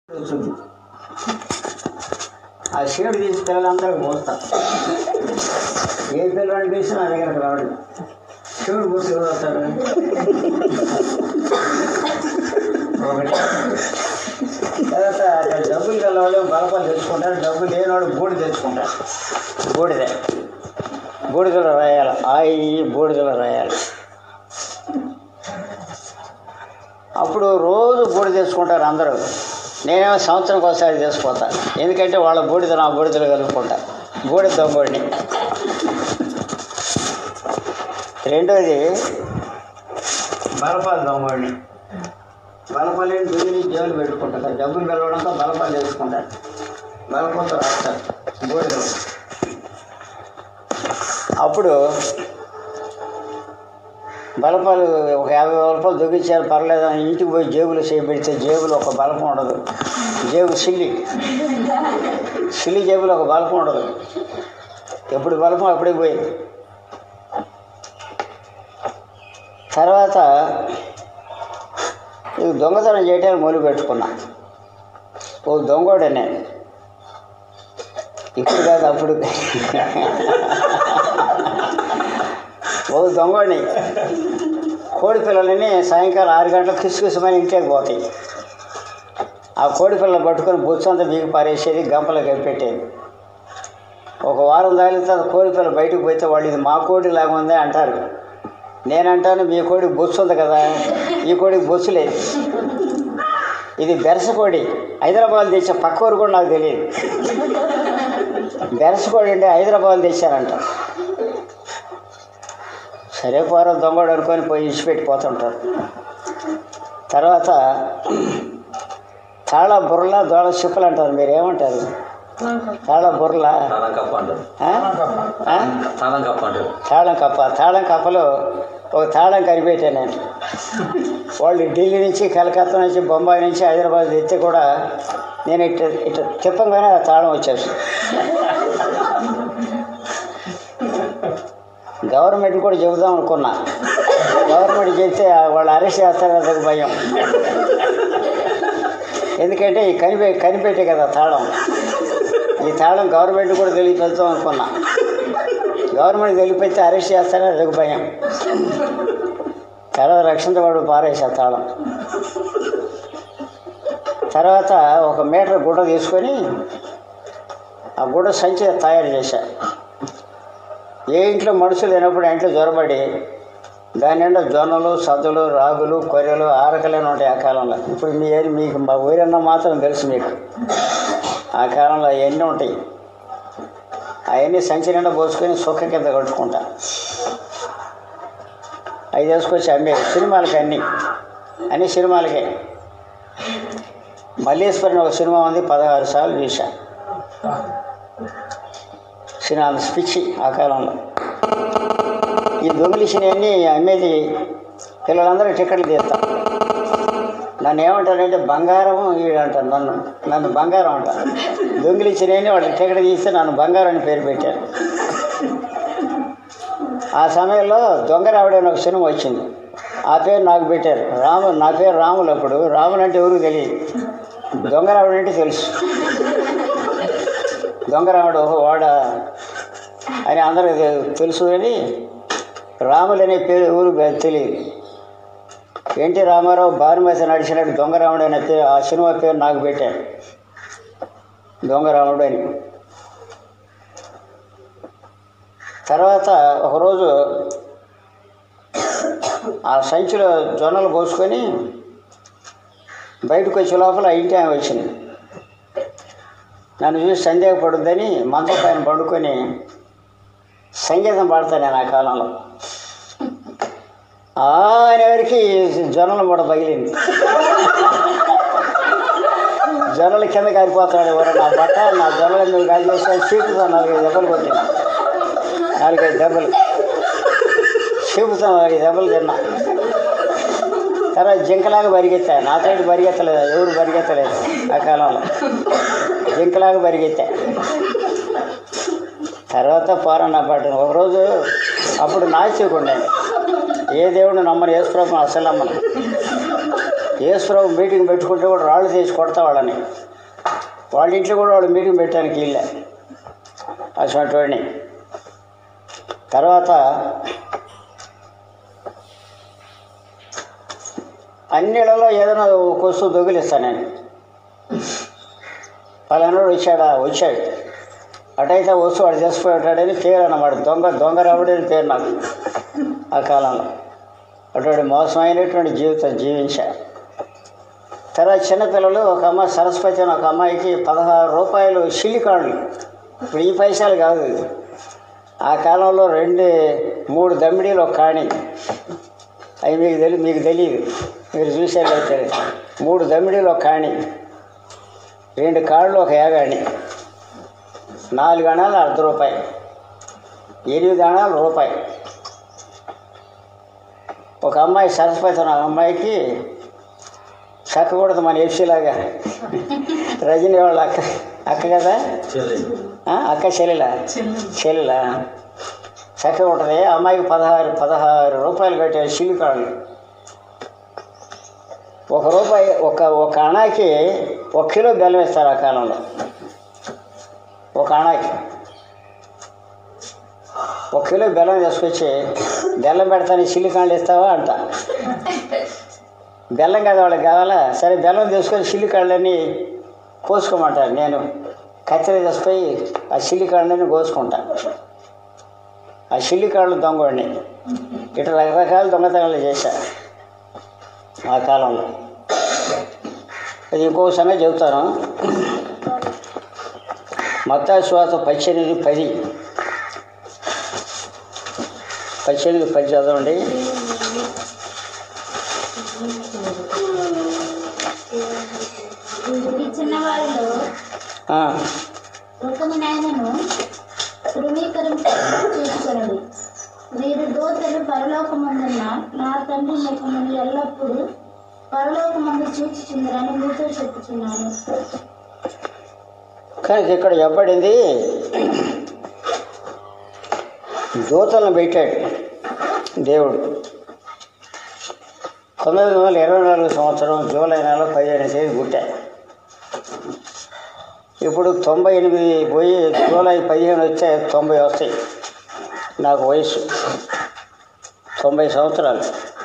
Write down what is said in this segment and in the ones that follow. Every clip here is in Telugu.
వచ్చింది ఆ షేడ్ తీసి పిల్లలందరికీ పోస్తా ఏ పిల్లవాడిని తీసి నా దగ్గరకు రావడం శివుడు పోసి ఎవరు వస్తాడు ఒకటి తర్వాత అక్కడ డబ్బులు గలవాళ్ళు బలపాలు తెచ్చుకుంటారు డబ్బులు లేనివాడు బూడి తెచ్చుకుంటారు బూడిదే బూడిదలో రాయాలి ఆయి బూడిదలో రాయాలి అప్పుడు రోజు బూడి తెచ్చుకుంటారు అందరూ నేనేమో సంవత్సరంకి ఒకసారి తీసుకుపోతా ఎందుకంటే వాళ్ళ బూడిద నా బూడిదలు కలుపుకుంటా బూడిద దొంగోడిని రెండోది బలపాలు దొంగోడిని బలపాలని దువ్విని జేబులు పెట్టుకుంటారు డబ్బులు కలవడంతో బలపాలు చేసుకుంటారు బలపంతో రాస్తారు బూడిదలు అప్పుడు బలపాలు ఒక యాభై బలపాలు దొంగిచ్చారు పర్లేదు అని ఇంటికి పోయి జేబులో చేపెడితే జేబులో ఒక బలపం ఉండదు జేబు సిల్లి సిల్లి జేబులో ఒక బలపం ఉండదు ఎప్పుడు బలపం అప్పుడే పోయింది తర్వాత ఇది దొంగతనం చేయడానికి మొదలు పెట్టుకున్నా ఓ దొంగోడే నేను ఇప్పుడు కాదు అప్పుడు ఓ దొంగని కోడి పిల్లలని సాయంకాలం ఆరు గంటలకు కిసుకిసమని ఇంట్లోకి పోతాయి ఆ కోడి పిల్లలు పట్టుకొని బొచ్చంతా బీగి పారేసేది గంపలో పెట్టేది ఒక వారం దాని తర్వాత కోడి పిల్ల బయటకు పోతే వాళ్ళు ఇది మా కోడి లాగా ఉంది అంటారు నేనంటాను మీ కోడికి బొచ్చు ఉంది కదా ఈ కోడికి బొచ్చు లేదు ఇది బెరస కోడి హైదరాబాద్ తెచ్చే పక్క ఊరు కూడా నాకు తెలియదు బెరస కోడి అంటే హైదరాబాద్ తెచ్చారంట సరే పోరా దొంగడు అనుకొని పోయి ఇచ్చిపెట్టి పోతుంటారు తర్వాత తాళ బుర్రల దోళ చిప్పలు అంటారు మీరు ఏమంటారు తాళ బుర్రల తాళం కప్ప అంటారు ఆ? ఆ? తాళం కప్ప అంటారు తాళం కప్ప తాళం కప్పలో ఒక తాళం కనిపెట్టాను నేను వాళ్ళు ఢిల్లీ నుంచి కలకత్తా నుంచి బొంబాయి నుంచి హైదరాబాద్ తెస్తే కూడా నేను ఇట్ట ఇట్ట తిప్పంగానే ఆ తాళం వచ్చేసి గవర్నమెంట్ కూడా చెబుదాం అనుకున్నా గవర్నమెంట్ చెప్తే వాళ్ళు అరెస్ట్ చేస్తారు అదొక భయం ఎందుకంటే ఈ కనిపె కనిపెట్టే కదా తాళం ఈ తాళం గవర్నమెంట్ కూడా తెలియపెడతాం అనుకున్నా గవర్నమెంట్ తెలిపితే అరెస్ట్ చేస్తారని అదొక భయం తర్వాత రక్షించబడు పారేసా తాళం తర్వాత ఒక మీటర్ గుడ్డ తీసుకొని ఆ గుడ్డ సంచి తయారు చేశా ఏ ఇంట్లో మనుషులు లేనప్పుడు ఆ ఇంట్లో జ్వరపడి దాని నిండా జొన్నలు సద్దులు రాగులు కొర్రెలు ఆరకలేని ఉంటాయి ఆ కాలంలో ఇప్పుడు మీ ఏరి మీకు మా ఊరన్నా మాత్రం తెలుసు మీకు ఆ కాలంలో అవన్నీ ఉంటాయి అవన్నీ సంచి నిండా పోసుకొని సుక్క కింద కట్టుకుంటా అవి తీసుకొచ్చి అమ్మే సినిమాలకి అన్నీ అన్ని సినిమాలకే మల్లేశ్వరిని ఒక సినిమా ఉంది పదహారు సార్లు చూసా సినిమా అంత పిచ్చి ఆ కాలంలో ఈ దొంగిలిసినవన్నీ అమ్మేది పిల్లలందరూ టికెట్లు తీస్తాం నన్ను ఏమంటారంటే బంగారం వీడు అంటారు నన్ను నన్ను బంగారం అంటారు దొంగిలిచ్చినవన్నీ వాళ్ళకి టికెట్ తీస్తే నన్ను బంగారం అని పేరు పెట్టారు ఆ సమయంలో దొంగరావుడని ఒక సినిమా వచ్చింది ఆ పేరు నాకు పెట్టారు రాము నా పేరు రాములు అప్పుడు రాములు అంటే ఎవరికి తెలియదు దొంగరావుడు అంటే తెలుసు దొంగరాముడు ఓహో వాడ అని అందరికి తె- తెలుసు అని రాములు అనే పేరు ఊరు తెలియదు ఎన్టీ రామారావు భానుమతి నడిచినట్టు దొంగరాముడు అనే పేరు ఆ సినిమా పేరు నాకు పెట్టారు దొంగరాముడు అని తర్వాత ఒకరోజు ఆ సంచిలో జొన్నలు పోసుకొని బయటకు వచ్చే లోపల ఆ ఇంటి ఆమె వచ్చింది నన్ను చూసి సందేహపడుద్దని మంచం పైన పండుకొని సంగీతం పాడతాను నేను ఆ కాలంలో ఆ అనేవరికి జొన్నలు కూడా పగిలింది జొన్నలు కింద కారిపోతున్నాడు ఎవరు నా బట్ట నా జొన్నలు ఎందుకు కాల్ చేస్తాను చీపుతో నాలుగైదు దెబ్బలు కొట్టిన నాలుగైదు దెబ్బలు చీపుతో నాలుగైదు దెబ్బలు తిన్నా తర్వాత జింకలాగా పరిగెత్తా నాతో పరిగెత్తలేదు ఎవరు పరిగెత్తలేదు ఆ కాలంలో జింకలాగా పరిగెత్తా తర్వాత పోరాన్న పట్టిన ఒకరోజు అప్పుడు నాస్తికుండే ఏ దేవుడు నమ్మని యేసుప్రభు అసలు నమ్మను యేసురావు మీటింగ్ పెట్టుకుంటే కూడా రాళ్ళు తీసి కొడతా వాళ్ళని వాళ్ళ ఇంట్లో కూడా వాళ్ళు మీటింగ్ పెట్టడానికి వీళ్ళే అటువంటి వాడిని తర్వాత అన్నిళ్ళలో ఏదైనా ఒక వస్తువు దొంగిలిస్తాను నేను పలానాడు వచ్చాడా వచ్చాడు అటైతే వస్తువు వాడు చేసిపోయి ఉంటాడని పేరు అన్నమాట దొంగ దొంగ రావడని పేరు నాకు ఆ కాలంలో అటువంటి మోసమైనటువంటి జీవితం జీవించా తర్వాత చిన్నపిల్లలు ఒక అమ్మాయి సరస్వతి అని ఒక అమ్మాయికి పదహారు రూపాయలు సిలికాండ్లు ఇప్పుడు ఈ పైసలు కాదు ఇది. ఆ కాలంలో రెండు మూడు దమ్మిడీలు ఒక కాణి అవి మీకు తెలియదు మీకు తెలియదు మీరు చూసారు అయితే మూడు దమ్మిడీలు ఒక కాణి రెండు కాళ్ళు ఒక యాగాణి నాలుగు అణాలు అర్ధ రూపాయి ఎనిమిది అణాలు రూపాయి ఒక అమ్మాయి సరస్వతి అనే అమ్మాయికి చక్కకూడదు మన ఎఫ్సీలాగా రజనీ వాళ్ళ అక్క అక్క కదా చెల్లింది ఆ, అక్క చెల్లెలా చెల్లెలా చక్కగా ఉంటుంది ఆ అమ్మాయికి పదహారు పదహారు రూపాయలు కట్టే సిలికాళ్ళు ఒక రూపాయి ఒక ఒక అణాకి ఒక కిలో బెల్లం ఇస్తారు ఆ కాలంలో ఒక అణాకి ఒక కిలో బెల్లం తీసుకొచ్చి బెల్లం పెడతాను సిలికాండ్లు ఇస్తావా అంట బెల్లం కదా వాళ్ళకి కావాలా సరే బెల్లం తీసుకొని సిల్లికాళ్ళని కోసుకోమంటారు నేను కత్తెర తీసుకుపోయి ఆ సిల్లికాళ్ళని కోసుకుంటా ఆ సిల్లికాళ్ళు దొంగవాడిని ఇట్లా రకరకాల దొంగతనాలు చేశా ఆ కాలంలో అది ఇంకో సంగతి చెబుతాను మత్తా శ్వాస పద్దెనిమిది పది పద్దెనిమిది పది చదవండి ఈ చిన్నవారిలో ఆ, ఒకని నాయనను ధృవీకరించి చూసుకొనడి వీరు దోతలు పరలోకమందున్న నా తండ్రి ముఖమును ఎల్లప్పుడూ పరలోకమందు చూచుచుందరని మీతో చెప్పుచున్నాను కానీ ఇక్కడ చెప్పబడింది దూతలను పెట్టాడు దేవుడు పంతొమ్మిది వందల ఇరవై నాలుగు సంవత్సరం జూలై నెల పదిహేను తేదీ పుట్టా ఇప్పుడు తొంభై ఎనిమిది పోయి జూలై పదిహేను వస్తే తొంభై వస్తాయి నాకు వయసు తొంభై సంవత్సరాలు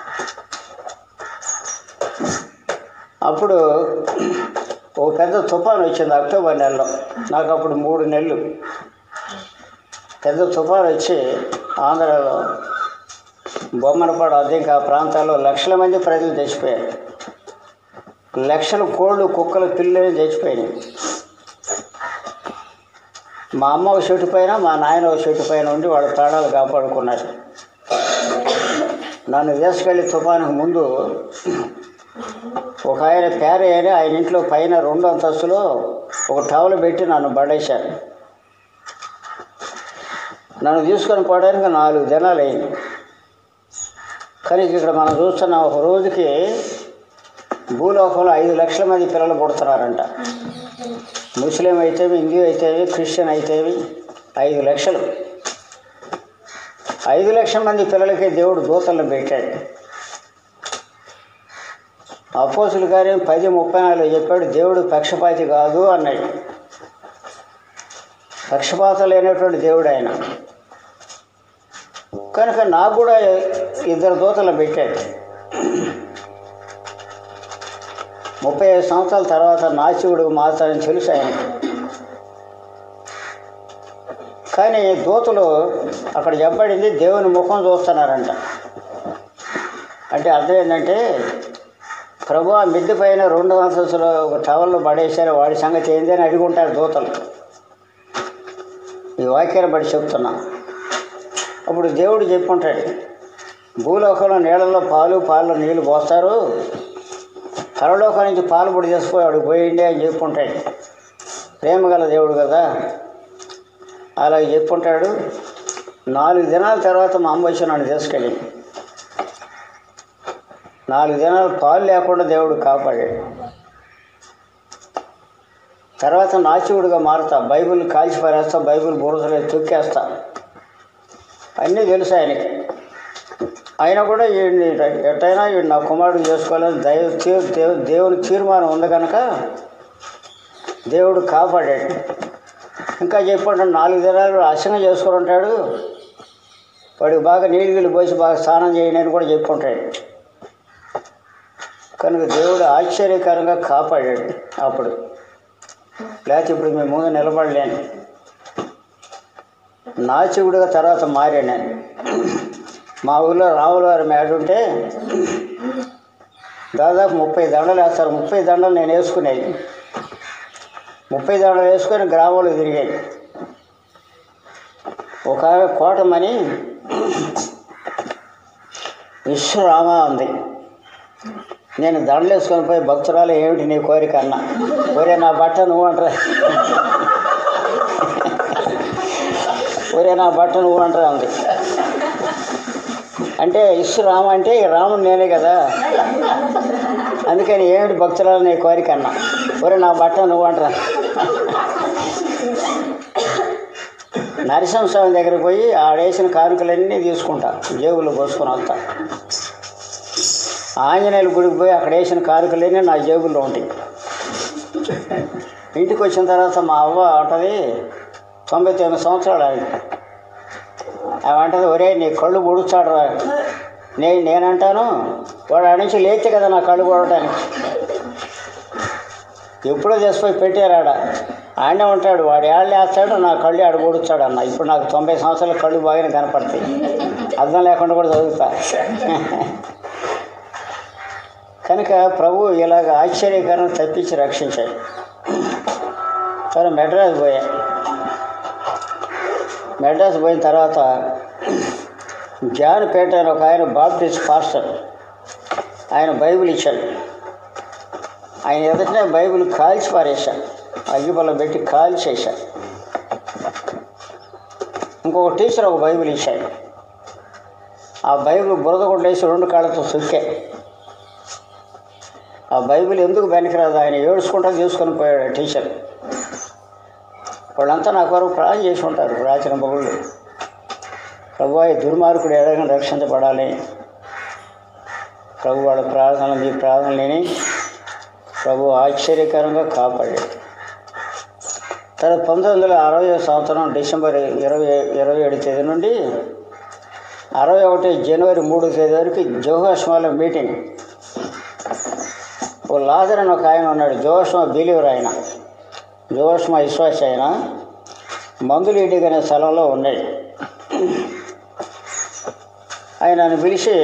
అప్పుడు ఒక పెద్ద తుఫాను వచ్చింది అక్టోబర్ నెలలో నాకు అప్పుడు మూడు నెలలు పెద్ద తుఫాను వచ్చి ఆంధ్రాలో బొమ్మనపాడు అదే ఇంకా ఆ ప్రాంతాల్లో లక్షల మంది ప్రజలు చచ్చిపోయారు లక్షల కోళ్ళు కుక్కలు పిల్లలు చచ్చిపోయినాయి మా అమ్మ ఒక చెట్టు పైన మా నాయన ఒక చెట్టు పైన ఉండి వాళ్ళ ప్రాణాలు కాపాడుకున్నారు నన్ను తీసుకెళ్ళి తుఫానుకు ముందు ఒక ఆయన పేర అని ఆయన ఇంట్లో పైన రెండు అంతస్తులో ఒక టవల్ పెట్టి నన్ను పడేశారు నన్ను తీసుకొని పోవడానికి నాలుగు దినాలు అయింది కానీ ఇక్కడ మనం చూస్తున్న ఒక రోజుకి భూలోకంలో ఐదు లక్షల మంది పిల్లలు పుడుతున్నారంట ముస్లిం అయితేవి హిందూ అయితేవి క్రిస్టియన్ అయితేవి ఐదు లక్షలు ఐదు లక్షల మంది పిల్లలకి దేవుడు దూతలను పెట్టాడు అపోసులు కార్యం పది ముప్పై నాలుగు చెప్పాడు దేవుడు పక్షపాతి కాదు అన్నాడు పక్షపాతం లేనటువంటి దేవుడు ఆయన కనుక నాకు కూడా ఇద్దరు దూతలు పెట్టాడు ముప్పై ఐదు సంవత్సరాల తర్వాత నాశివుడు మారుతాడని తెలుసు ఆయన కానీ దూతలు అక్కడ చెప్పబడింది దేవుని ముఖం చూస్తున్నారంట అంటే అర్థం ఏంటంటే ప్రభు ఆ మిద్దె పైన రెండు అంతస్తులు ఒక టవల్లో పడేశారు వాడి సంగతి ఏంది అని అడిగి ఉంటారు దూతలు ఈ వాక్యాన్ని బట్టి చెప్తున్నా అప్పుడు దేవుడు చెప్పుంటాడు భూలోకంలో నీళ్ళలో పాలు పాలలో నీళ్లు పోస్తారు పరలోకం నుంచి పాలు పొడి చేసుకుపోయి వాడికి పోయిండే అని చెప్పుంటాడు ప్రేమ గల దేవుడు కదా అలా చెప్పుంటాడు నాలుగు దినాల తర్వాత మా అమ్మ వచ్చి నన్ను తీసుకెళ్ళి నాలుగు దినాలు పాలు లేకుండా దేవుడు కాపాడాడు తర్వాత నాచివుడిగా మారుతా బైబిల్ కాల్చి పారేస్తా బైబిల్ బురదలో తొక్కేస్తా అన్నీ తెలుసు ఆయనకి అయినా కూడా వీడిని ఎట్టయినా వీడు నా కుమారుడు చేసుకోవాలని దైవ తీ- దేవు దేవుని తీర్మానం ఉంది కనుక దేవుడు కాపాడాడు ఇంకా చెప్పాడు నాలుగు దినాలు అసంగా చేసుకొని ఉంటాడు వాడికి బాగా నీళ్ళు నీళ్ళు పోసి బాగా స్నానం చేయండి అని కూడా చెప్పుంటాడు కనుక దేవుడు ఆశ్చర్యకరంగా కాపాడాడు అప్పుడు లేకపోతే ఇప్పుడు మేము ముందు నిలబడలేను నాచికుడిగా తర్వాత మారాను నేను మా ఊళ్ళో రాముల వారి మేడ ఉంటే దాదాపు ముప్పై దండలు వేస్తారు ముప్పై దండలు నేను వేసుకునేది ముప్పై దండలు వేసుకొని గ్రామంలో తిరిగాయి ఒక ఆమె కోటమని విశ్వరామ ఉంది నేను దండలు వేసుకొని పోయి భక్తురాలు ఏమిటి నీ కోరిక అన్న ఒరే నా బట్ట నువ్వు అంటారా ఒరే నా బట్ట నువ్వు అంటారా ఉంది అంటే ఇసు రామ అంటే ఈ రాముడు నేనే కదా అందుకని ఏమిటి భక్తురాలు నీ కోరిక అన్న ఒరే నా బట్ట నువ్వు అంటారా నరసింహస్వామి దగ్గరికి పోయి ఆడేసిన కానుకలన్నీ తీసుకుంటా జేబులో పోసుకొని వస్తా ఆంజనేయుల గుడికి పోయి అక్కడ వేసిన కానుకలన్నీ నా జేబుల్లో ఉంటాయి ఇంటికి వచ్చిన తర్వాత మా అవ్వ అంటది తొంభై తొమ్మిది సంవత్సరాలు ఆమె ఆమె అంటది ఒరే నీ కళ్ళు పొడుస్తాడు రా నేను నేనంటాను వాడు ఆడ నుంచి లేచే కదా నా కళ్ళు పొడవటానికి ఎప్పుడో చేసిపోయి పెట్టారాడ ఆయనే ఉంటాడు వాడు ఏళ్ళు వేస్తాడు నా కళ్ళు ఆడ పొడుస్తాడు అన్న ఇప్పుడు నాకు తొంభై సంవత్సరాల కళ్ళు బాగానే కనపడతాయి అర్థం లేకుండా కూడా చదువుతా కనుక ప్రభు ఇలాగ ఆశ్చర్యకరం తప్పించి రక్షించాడు సరే మెడ్రాస్ పోయా మెడ్రాస్ పోయిన తర్వాత జాన్ పేట అని ఒక ఆయన బాప్టిస్ట్ పాస్టర్ ఆయన బైబిల్ ఇచ్చాడు ఆయన ఎదుటనే బైబిల్ కాల్చి పారేశాడు అగ్గిపల్ల పెట్టి కాల్చేశాడు ఇంకొక టీచర్ ఒక బైబిల్ ఇచ్చాడు ఆ బైబిల్ బురద కొట్టేసి రెండు కాళ్ళతో సుక్కే ఆ బైబిల్ ఎందుకు పనికిరాదు ఆయన ఏడుచుకుంటా తీసుకొని పోయాడు ఆ టీచర్ వాళ్ళంతా నా కొరకు ప్రార్థన చేసి ఉంటారు రాచిన బగుళ్ళు ప్రభు ఈ దుర్మార్గుడు ఎడగని రక్షించబడాలి ప్రభు వాళ్ళ ప్రార్థనలు మీ ప్రార్థనలేని ప్రభు ఆశ్చర్యకరంగా కాపాడాడు తర్వాత పంతొమ్మిది వందల అరవై సంవత్సరం డిసెంబర్ ఇరవై ఇరవై ఏడు తేదీ నుండి అరవై ఒకటి జనవరి మూడు తేదీ వరకు జోహాస్మాలో మీటింగ్ ఓ లాజర్ అని ఒక ఆయన ఉన్నాడు జోష్మ బిలీవర్ ఆయన జోష్మ విశ్వాస ఆయన మందులు ఇంటికి అనే స్థలంలో ఉన్నాడు ఆయన నన్ను పిలిచి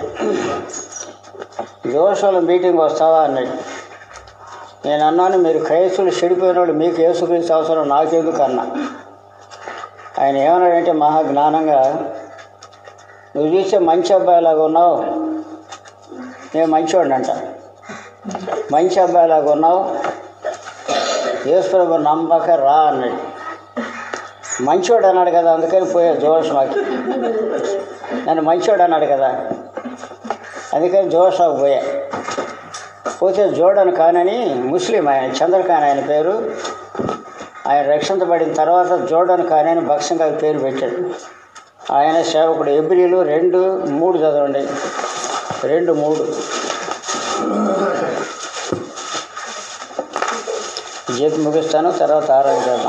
జోషంలో మీటింగ్ వస్తావా అన్నాడు నేను అన్నాను మీరు క్రైస్తువులు చెడిపోయిన వాళ్ళు మీకు యేసుక్రీస్తు అవసరం నాకెందుకు అన్నా ఆయన ఏమన్నాడంటే మహా జ్ఞానంగా నువ్వు చూస్తే మంచి అబ్బాయిలాగా ఉన్నావు నేను మంచివాడినంట మంచి అబ్బాయిలాగా ఉన్నావు యేసుప్రభు నమ్మక రా అన్నాడు మంచివాడు అన్నాడు కదా అందుకని పోయా జోష్మాకి నన్ను మంచివాడు అన్నాడు కదా అందుకని జోషాకు పోయా పోతే జోడన్ ఖాన్ అని ముస్లిం ఆయన చంద్రఖాన్ ఆయన పేరు ఆయన రక్షించబడిన తర్వాత జోడన్ ఖాన్ అని భక్సంగా పేరు పెట్టాడు ఆయన సేవకుడు ఎబ్రిలు రెండు మూడు చదవండి రెండు మూడు జీతం ముగిస్తాను తర్వాత ఆరాధన చేద్దాం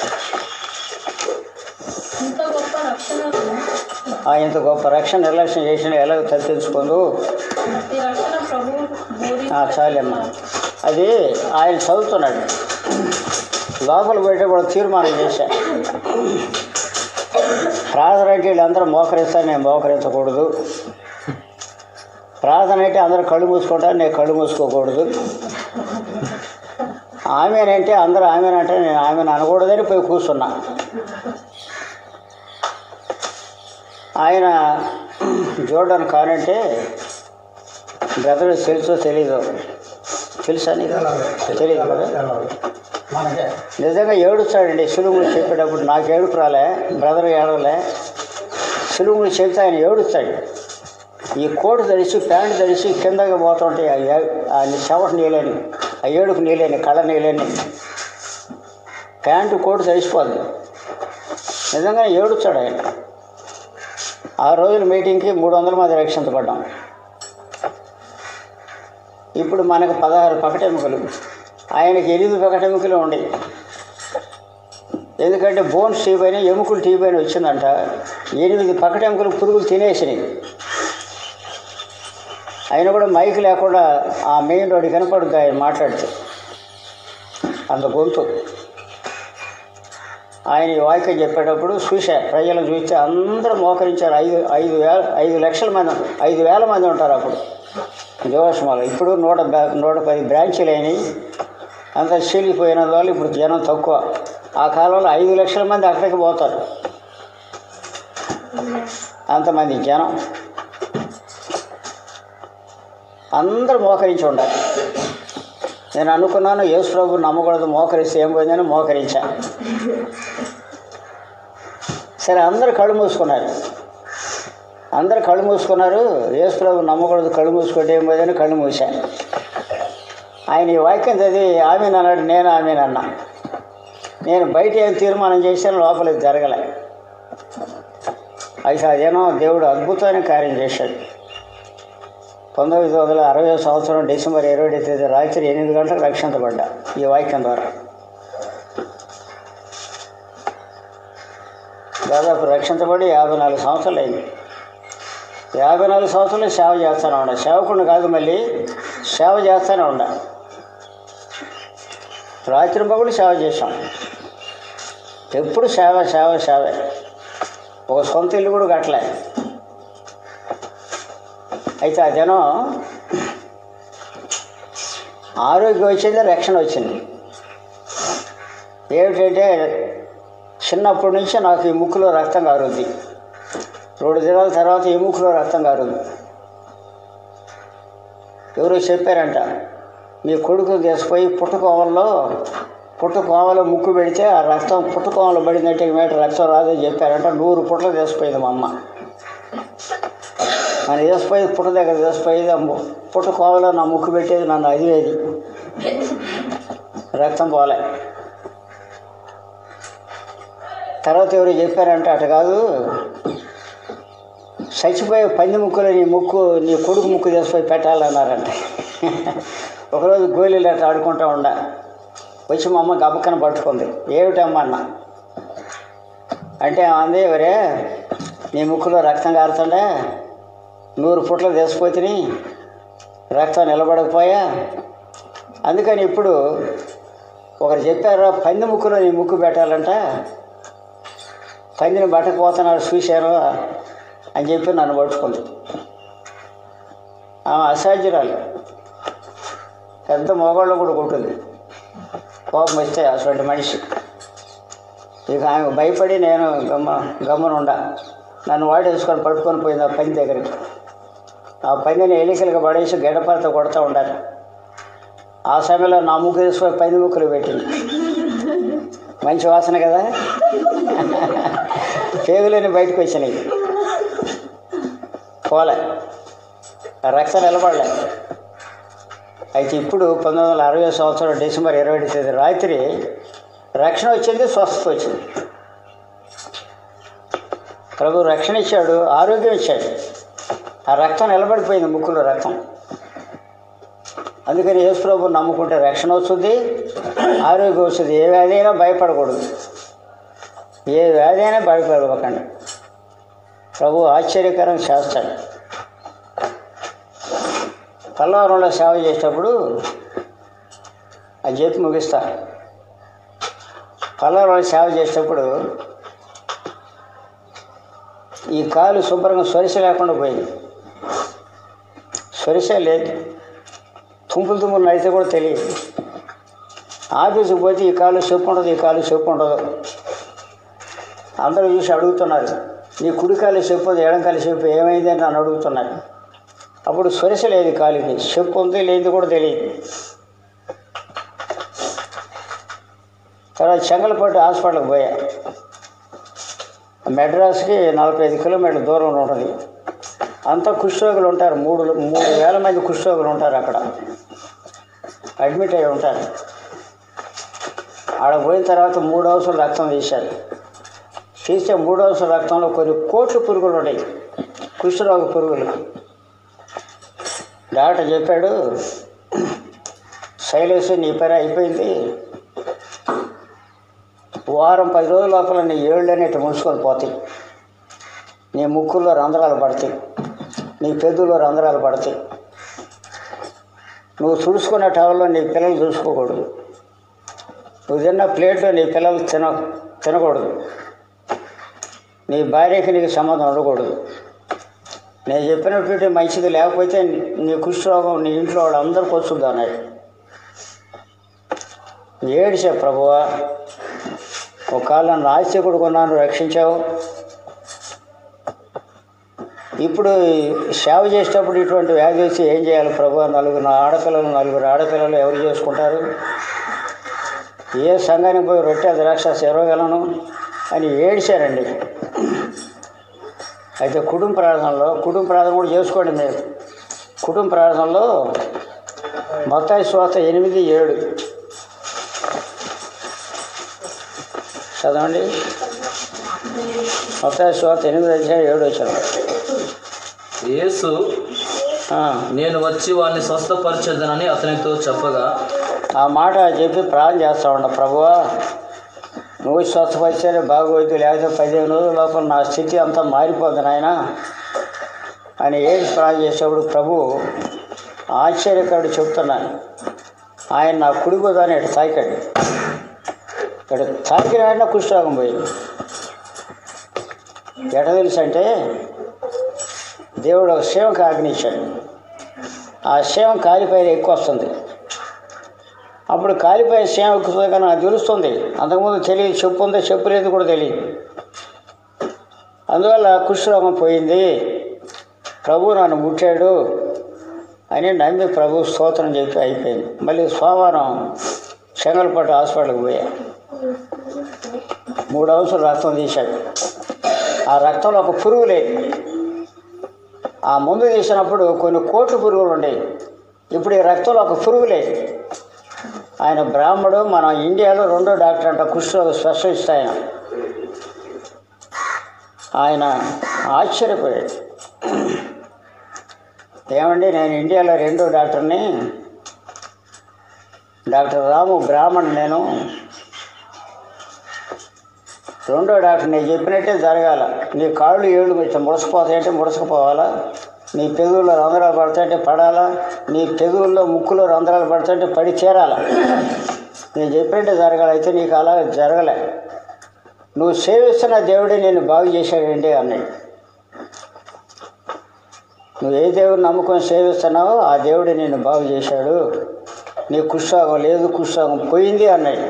ఇంత గొప్ప రక్షణకు ఆ ఇంత గొప్ప రక్షణ నిర్లక్ష్యం చేసిన ఎలా తప్పించుకుందు ఈ రక్షణ ప్రభువు బోధి ఆ, చాలమ్మా అది ఆయన చదువుతున్నాడు లోపల పోయేట కూడా తీర్మానం చేశా ప్రార్థన అంటే వీళ్ళందరూ మోకరిస్తారు నేను మోకరించకూడదు ప్రార్థన అంటే అందరూ కళ్ళు మూసుకుంటారు నేను కళ్ళు మూసుకోకూడదు ఆమెనంటే అందరూ ఆమెనంటే నేను ఆమెను అనకూడదని పోయి కూర్చున్నా ఆయన జోర్డన్ కానంటే బ్రదర్ తెలుసో తెలీదు తెలుసా నీకు తెలియదు కదా నిజంగా ఏడుస్తాడండి సులువులు చెప్పేటప్పుడు నాకు ఏడుపు రాలే బ్రదర్ ఏడవలే సులువులు చెప్తే ఆయన ఏడుస్తాడు ఈ కోటు తడిసి ప్యాంటు తడిసి కిందకి పోతుంటాయి ఆ ఏ- ఆ చెవట నీళ్ళని ఆ ఏడుపు నీళ్ళని కళ్ళ నీళ్ళని ప్యాంటు కోటు తడిసిపోద్ది నిజంగా ఏడుస్తాడు ఆయన ఆ రోజుల మీటింగ్కి మూడు వందల మంది రక్షించబడ్డాం ఇప్పుడు మనకు పదహారు పకటెముకలు ఆయనకి ఎనిమిది పకటెముకలు ఉండేవి ఎందుకంటే బోన్స్ టీబ్ అయినా ఎముకలు టీబ్ అయినా వచ్చిందంట ఎనిమిది పకటెముకలు పురుగులు తినేసినాయి అయినా కూడా మైక్ లేకుండా ఆ మెయిన్ రోడ్డు కనపడుద్ది ఆయన మాట్లాడితే అంత గొంతు ఆయన ఈ వాక్యం చెప్పేటప్పుడు చూశా ప్రజలను చూస్తే అందరూ మోకరించారు ఐదు ఐదు వేల ఐదు లక్షల మంది ఐదు వేల మంది ఉంటారు అప్పుడు దేవస్మాలు ఇప్పుడు నూట బ- నూట పది బ్రాంచీలు అయినాయి అంత చీలిపోయినందువల్ల ఇప్పుడు జనం తక్కువ ఆ కాలంలో ఐదు లక్షల మంది అక్కడికి పోతారు అంతమంది జనం అందరూ మోకరించి ఉండాలి నేను అనుకున్నాను యేసు ప్రభు నమ్మకూడదు మోకరిస్తే ఏం పోయిందని మోకరించా సరే అందరు కళ్ళు మూసుకున్నారు అందరు కళ్ళు మూసుకున్నారు యేసు ప్రభు నమ్మకూడదు కళ్ళు మూసుకుంటే ఏం పోయిందని కళ్ళు మూసా ఆయన ఈ వాక్యం చదివి ఆమెను అన్నాడు నేను ఆమెను అన్నా నేను బయట ఏం తీర్మానం చేశాను లోపల ఇది జరగలే అయితే అదేనో దేవుడు అద్భుతమైన కార్యం చేశాడు పంతొమ్మిది వందల అరవై సంవత్సరం డిసెంబర్ ఇరవై తేదీ రాత్రి ఎనిమిది గంటలకు రక్షించబడ్డా ఈ వాక్యం ద్వారా దాదాపు రక్షించబడి యాభై నాలుగు సంవత్సరాలు అయింది యాభై నాలుగు సంవత్సరాలు సేవ చేస్తూనే ఉండ సేవకుడిని కాదు మళ్ళీ సేవ చేస్తూనే ఉండ రాత్రి పగులు సేవ చేశాం ఎప్పుడు సేవ సేవ సేవే ఒక సొంత ఇల్లు కూడా కట్టలే అయితే ఆ జనం ఆరోగ్యం వచ్చింది రక్షణ వచ్చింది ఏమిటంటే చిన్నప్పటి నుంచి నాకు ఈ ముక్కులో రక్తం కారుద్ది రెండు దినాల తర్వాత ఈ ముక్కులో రక్తం కారుద్ది ఎవరో చెప్పారంట మీ కొడుకు తీసుకుపోయి పుట్టుకోవల్లో పుట్టుకోవలో ముక్కు పెడితే ఆ రక్తం పుట్టుకోవలో పడిందంటే ఈ మీటర్ రక్తం రాదని చెప్పారంట నూరు పుట్టలు తీసుకుపోయింది మా అమ్మ నన్ను వేసిపోయి పుట్ట దగ్గర వేసిపోయేది అమ్ము పుట్ట కోవలో నా ముక్కు పెట్టేది నన్ను అదివేది రక్తం పోలే తర్వాత ఎవరు చెప్పారంటే అటు కాదు చచ్చిపోయే పంది ముక్కులో నీ ముక్కు నీ కొడుకు ముక్కు తీసిపోయి పెట్టాలన్నారంట ఒకరోజు గోళీలు అట్లా ఆడుకుంటా ఉండ వచ్చి మా అమ్మ గబక్కన పట్టుకుంది ఏమిటమ్మా అన్న అంటే అంది ఎవరే నీ ముక్కులో రక్తం కారుతుండే నూరు పుట్లు తీసిపోతే రక్తం నిలబడకపోయా అందుకని ఇప్పుడు ఒకరు చెప్పారు పంది ముక్కులో నీ ముక్కు పెట్టాలంట పందిని పట్టకపోతున్నాడు చూశారు అని చెప్పి నన్ను పట్టుకుంది ఆమె అసాధ్యురాలు పెద్ద మొగాళ్ళు కూడా కొట్టింది కోపం వస్తే అటువంటి మనిషి ఇక ఆమె భయపడి నేను గమ్మ గమ్మన ఉండ నన్ను వాడేసుకొని పట్టుకొని పోయింది ఆ పని దగ్గరికి ఆ పనిని ఎలికలుగా పడేసి గడపలతో కొడుతూ ఉండాలి ఆ సమయంలో నా ముక్కు తీసుకొని పది ముక్కులు పెట్టింది మంచి వాసన కదా పేగులని బయటకు వచ్చినాయి పోలే ఆ రక్తం నిలబడలే అయితే ఇప్పుడు పంతొమ్మిది వందల అరవై సంవత్సరం డిసెంబర్ ఇరవై తేదీ రాత్రి రక్షణ వచ్చింది స్వస్థత వచ్చింది ప్రభు రక్షణ ఇచ్చాడు ఆరోగ్యం ఇచ్చాడు ఆ రక్తం నిలబడిపోయింది ముక్కులో రక్తం అందుకని యేసు ప్రభు నమ్ముకుంటే రక్షణ వస్తుంది ఆరోగ్యం వస్తుంది ఏ వ్యాధి అయినా భయపడకూడదు ఏ వ్యాధి అయినా భయపడకండి ప్రభు ఆశ్చర్యకరం చేస్తాడు పల్లవరంలో సేవ చేసేటప్పుడు అది చెప్పి ముగిస్తా పల్లవరంలో సేవ చేసేటప్పుడు ఈ కాలు శుభ్రంగా సొరిస లేకుండా పోయింది సొరిస లేదు తుంపులు తుంపులు నడితే కూడా తెలియదు ఆఫీసుకి పోతే ఈ కాలు చెప్పు ఉండదు ఈ కాలు చెప్పు ఉండదు అందరూ చూసి అడుగుతున్నారు నీ కుడి కాలు చెప్పు ఎడం కాలు చెప్పు ఏమైంది అని నన్ను అడుగుతున్నారు అప్పుడు సొరిస లేదు కాలికి చెప్పు ఉంది లేదు కూడా తెలియదు తర్వాత చెంగలపట్టు హాస్పిటల్కి పోయా మెడ్రాస్కి నలభై ఐదు కిలోమీటర్ల దూరంలో ఉంటుంది అంతా కుష్ఠరోగులు ఉంటారు మూడు మూడు వేల మంది కుష్ఠరోగులు ఉంటారు అక్కడ అడ్మిట్ అయి ఉంటారు ఆడ పోయిన తర్వాత మూడు అవసరం రక్తం తీశారు తీస్తే మూడు అవసరం రక్తంలో కొన్ని కోట్ల పురుగులు ఉంటాయి కుష్ఠరోగ పురుగులు డాక్టర్ చెప్పాడు శైలేష్ నీ పని అయిపోయింది వారం పది రోజుల లోపల నీ ఏళ్ళు అనేటి ముడుచుకొని పోతాయి నీ ముక్కుల్లో రంధ్రాలు పడతాయి నీ పెదుల్లో రంధ్రాలు పడతాయి నువ్వు చూసుకునే టవల్లో నీ పిల్లలు చూసుకోకూడదు నువ్వు తిన్న ప్లేట్లో నీ పిల్లలు తిన తినకూడదు నీ భార్యకి నీకు సంబంధం ఉండకూడదు నేను చెప్పినటువంటి మంచిది లేకపోతే నీ కుష్ఠరోగం నీ ఇంట్లో వాళ్ళందరికీ వస్తుంది అన్నాడు ఏడిసే ప్రభువా ఒకవేళ నన్ను ఆస్తికుడు కొన్నాను రక్షించావు ఇప్పుడు సేవ చేసేటప్పుడు ఇటువంటి వ్యాధి వచ్చి ఏం చేయాలి ప్రభు నలుగురు ఆడపిల్లలు నలుగురు ఆడపిల్లలు ఎవరు చేసుకుంటారు ఏ సంఘానికి పోయి రొట్టె ద్రాక్ష సెరవగలను అని ఏడిశారండి అయితే కుటుంబ ప్రార్థనలో కుటుంబ ప్రార్థన కూడా చేసుకోండి మీరు కుటుంబ ప్రార్థనలో మొత్తాయి శ్వాస ఎనిమిది ఏడు చదవండి మొత్తాయి శ్వాస ఎనిమిది అధ్యాయం ఏడు వచ్చాను యేసు నేను వచ్చి వాడిని స్వస్థపరచదనని అతనితో చెప్పగా ఆ మాట చెప్పి ప్రార్థన చేస్తా ఉండ ప్రభువా నువ్వు స్వస్థపరిచారే బాగోదు లేకపోతే పదిహేను రోజుల లోపల నా స్థితి అంతా మారిపోద్ది నాయన అని ఏది ప్రార్థన చేసేప్పుడు ప్రభు ఆశ్చర్యకరుడు చెప్తున్నాను ఆయన నా కుడిపోదాన్ని ఇటు తాకాడు ఇక్కడ తాకిన వెంటనే కుష్ఠరోగం పోయింది ఎట తెలుసు అంటే దేవుడు ఒక సేవకు ఆజ్ఞించాడు ఆ సేవం కాలిపైన ఎక్కువ వస్తుంది అప్పుడు కాలిపోయిన సేమ ఎక్కుతుంది కానీ నాకు తెలుస్తుంది అంతకుముందు తెలియదు చెప్పు ఉందో చెప్పు లేదు కూడా తెలియదు అందువల్ల కుష్ఠరోగం పోయింది ప్రభు నన్ను ముట్టాడు అని నమ్మి ప్రభు స్తోత్రం చెప్పి అయిపోయింది మళ్ళీ సోమవారం చెంగల్పట్టు హాస్పిటల్కి పోయా మూడు అంశాలు రక్తం తీశాడు ఆ రక్తంలో ఒక పురుగు లేదు ఆ ముందు తీసినప్పుడు కొన్ని కోట్ల పురుగులు ఉండేవి ఇప్పుడు ఈ రక్తంలో ఒక పురుగు లేదు ఆయన బ్రాహ్మడు మన ఇండియాలో రెండో డాక్టర్ అంట కుష్ఠరోగ స్పెషలిస్ట్ ఆయన ఆయన ఆశ్చర్యపోయాడు ఏమండి నేను ఇండియాలో రెండో డాక్టర్ని డాక్టర్ రాము బ్రాహ్మణ్ నేను రెండో డాక్టర్ నేను చెప్పినట్టే జరగాల నీ కాళ్ళు ఏళ్ళు కొంచెం ముడసపోతాయంటే ముడసకపోవాలా నీ పెదవుల్లో రంధ్రాలు పడతాయంటే పడాలా నీ పెదవుల్లో ముక్కులో రంధ్రాలు పడతాయంటే పడి చేరాల నేను చెప్పినట్టే జరగాలి అయితే నీకు అలా జరగలే నువ్వు సేవిస్తున్న దేవుడే నేను బాగు చేశాడండి అన్నాడు నువ్వు ఏ దేవుడిని నమ్ముకొని సేవిస్తున్నావో ఆ దేవుడే నేను బాగు చేశాడు నీ కుష్ఠరోగం లేదు కుష్ఠరోగం పోయింది అన్నాడు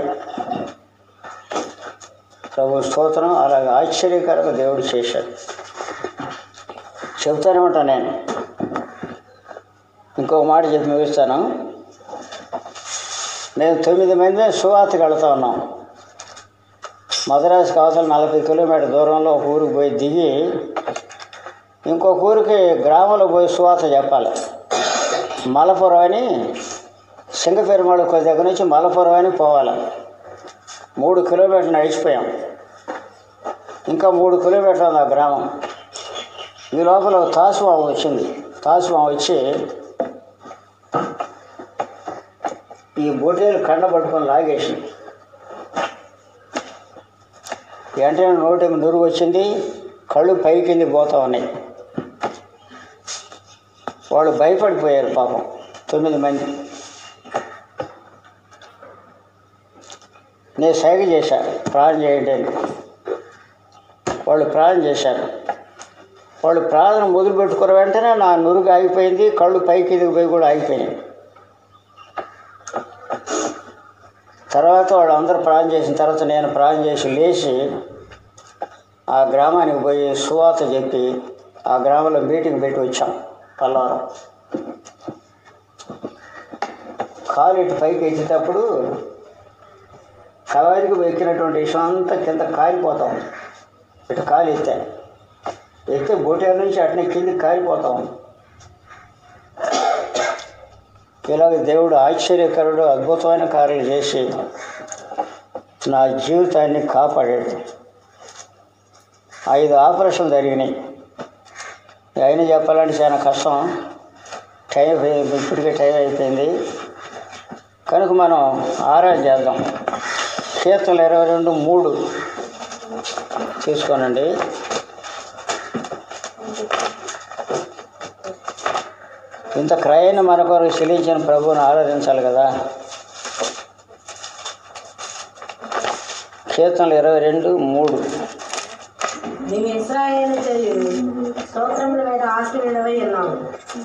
ప్రభు స్తోత్రం అలాగే ఆశ్చర్యకరంగా దేవుడు చేశాడు చెప్తానే ఉంటాను నేను ఇంకొక మాట చెప్పి ముగిస్తాను నేను తొమ్మిది మంది సువార్తకి వెళ్తా ఉన్నాం మద్రాసు అవతల నలభై కిలోమీటర్ దూరంలో ఒక ఊరికి పోయి దిగి ఇంకొక ఊరికి గ్రామంలో పోయి సువార్త చెప్పాలి మలపురం అని సింగపెరుమాళ కొద్ది దగ్గర నుంచి మలపురం అని పోవాలి మూడు కిలోమీటర్లు నడిచిపోయాం ఇంకా మూడు కిలోమీటర్లు ఉంది ఆ గ్రామం ఈ లోపల ఒక తాసువాం వచ్చింది తాసువాం వచ్చి ఈ బొటేలు కండ పట్టుకొని లాగేసింది వెంటనే నోటి నురుగు వచ్చింది కళ్ళు పై కింది పోతా ఉన్నాయి వాళ్ళు భయపడిపోయారు పాపం తొమ్మిది మంది నేను సైగ చేశా ప్రార్థన చేయండి అని వాళ్ళు ప్రార్థన చేశారు వాళ్ళు ప్రార్థన మొదలు పెట్టుకున్న వెంటనే నా నురుగు ఆగిపోయింది కళ్ళు పైకి ఎదిగి పోయి కూడా ఆగిపోయినాయి తర్వాత వాళ్ళు అందరూ ప్రార్థన చేసిన తర్వాత నేను ప్రార్థన చేసి లేచి ఆ గ్రామానికి పోయి సువాత చెప్పి ఆ గ్రామంలో మీటింగ్ పెట్టి వచ్చాం పల్లవరం కాలు ఇటు పైకి ఎత్తేటప్పుడు కవారికి ఎక్కినటువంటి విషయం అంతా కింద కాలిపోతా ఉంది ఇటు కాలు ఎత్తా ఎత్తే బోటేల నుంచి అట్నే కింది కాలిపోతా ఉంది ఇలాగ దేవుడు ఆశ్చర్యకరుడు అద్భుతమైన కార్యాలు చేసి నా జీవితాన్ని కాపాడాడు ఐదు ఆపరేషన్లు జరిగినాయి అయినా చెప్పాలంటే చాలా కష్టం టైం అయిపోయింది. ఇప్పటికే టైం అయిపోయింది కనుక మనం ఆరాధన చేద్దాం కీర్తనలు ఇరవై రెండు మూడు తీసుకోనండి ఇంత క్రయాన్ని మన కొరకు చెల్లించిన ప్రభువుని ఆరాధించాలి కదా కీర్తనలు ఇరవై రెండు మూడు మేము ఇస్రాయేల్ స్తోత్రముల మీద ఆశీర్వదమై ఉన్నాము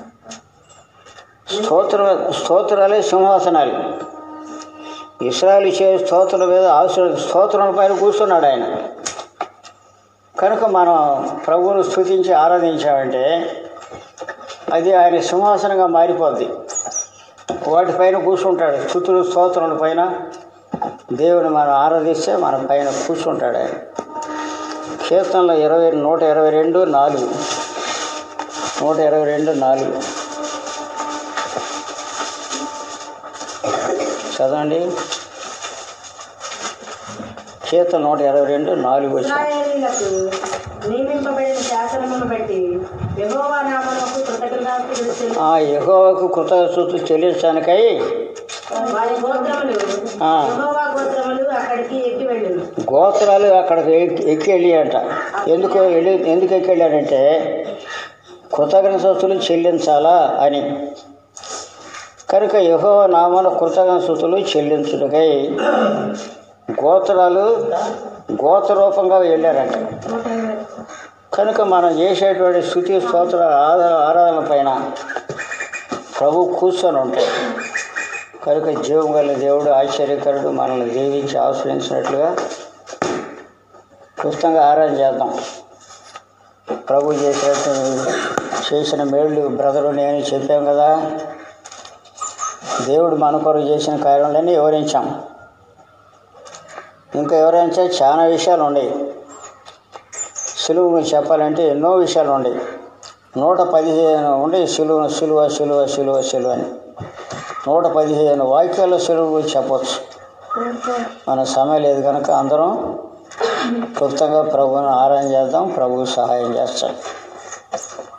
స్తోత్ర స్తోత్రాలే సింహాసనాలు ఇస్రాయల్ చే స్తోత్రం మీద ఆశీర్ స్తోత్రం పైన కూర్చున్నాడు ఆయన కనుక మనం ప్రభువును స్థుతించి ఆరాధించామంటే అది ఆయన సింహాసనంగా మారిపోద్ది వాటిపైన కూర్చుంటాడు స్థుతులు స్తోత్రాల పైన దేవుని మనం ఆరాధిస్తే మన పైన కూర్చుంటాడు ఆయన కీర్తనలో ఇరవై నూట ఇరవై రెండు నాలుగు నూట ఇరవై రెండు నాలుగు చదవండి కీర్తన నూట ఇరవై రెండు నాలుగు వచ్చి ఇస్రాయేలీలకు నియమింపబడిన శాసనమును బట్టి యెహోవా నామమునకు కృతజ్ఞతాస్తుతులు చెల్లి ఆ యహోవకు కృతజ్ఞతలు చెల్లించడానికై వారి గోత్రములు ఆ. యెహోవా గోత్రములు అక్కడికి ఎక్కి వెళ్ళును గోత్రాలు అక్కడికి ఎక్కి ఎక్కి వెళ్ళాయంట ఎందుకు వెళ్ళి ఎందుకు ఎక్కి వెళ్ళాడంటే కృతజ్ఞతలు చెల్లించాలా అని కనుక యహో నామన కృతజ్ఞతలు చెల్లించుటకై గోత్రాలు గోత్రరూపంగా వెళ్ళారంట కనుక మనం చేసేటువంటి స్థుతి స్తోత్ర ఆధార ఆరాధన పైన ప్రభు కూర్చొని ఉంటాయి కనుక జీవం గల దేవుడు ఆశ్చర్యకరుడు మనల్ని దీవించి ఆశ్రయించినట్లుగా క్లుప్తంగా ఆరాధన చేద్దాం ప్రభు చేసినట్టు చేసిన మేళ్ళు బ్రదరు నేను చెప్పాం కదా దేవుడు మన కొరకు చేసిన కార్యాలన్నీ వివరించాం ఇంకా వివరించే చాలా విషయాలు ఉన్నాయి సులువు చెప్పాలంటే ఎన్నో విషయాలు ఉన్నాయి నూట పదిహేను ఉండే సులువ సులువ సులువ సులువ సులువ అని నూట పదిహేను వాక్యాల సులువు చెప్పవచ్చు మన సమయం లేదు కనుక అందరం క్లుప్తంగా ప్రభువుని ఆరాధన చేద్దాం ప్రభువు సహాయం చేస్తాడు